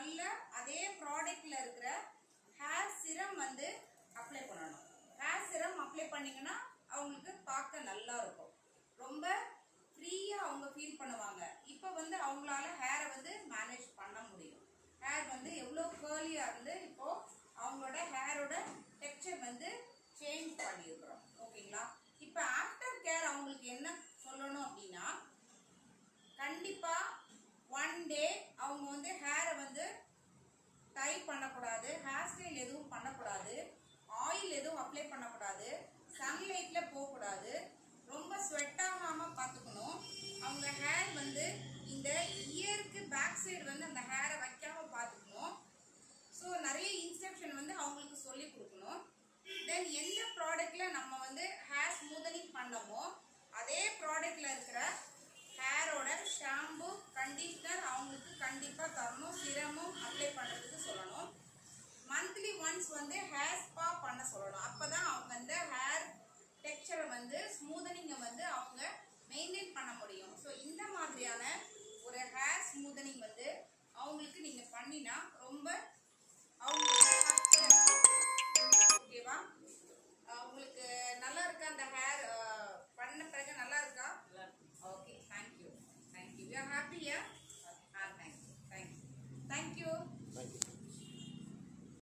நல்ல அதே ப்ராடக்ட்ல இருக்கிற ஹேர் சிரம் வந்து அப்ளை பண்ணணும் ஹேர் சிரம் அப்ளை பண்ணீங்கன்னா அவங்களுக்கு பார்க்க நல்லா இருக்கும் ரொம்ப ஃப்ரீயா அவங்க ஃபீல் பண்ணுவாங்க இப்போ வந்து அவங்களால ஹேரை வந்து மேனேஜ் பண்ண முடியும் ஹேர் வந்து எவ்வளோ கேர்லியா இருந்து இப்போ அவங்களோட ஹேரோட டெக்ஸ்சர் வந்து சேஞ்ச் பண்ணியிருக்கிறோம் ஓகேங்களா இப்போ ஆஃப்டர் கேர் அவங்களுக்கு என்ன சொல்லணும் அப்படின்னா கண்டிப்பா ஒன் டே அவங்க வந்து ஹேரை வந்து டை பண்ணக்கூடாது ஹேர் ஸ்டைல் எதுவும் பண்ணக்கூடாது ஆயில் எதுவும் அப்ளை பண்ணக்கூடாது சன்லைட்ல போகக்கூடாது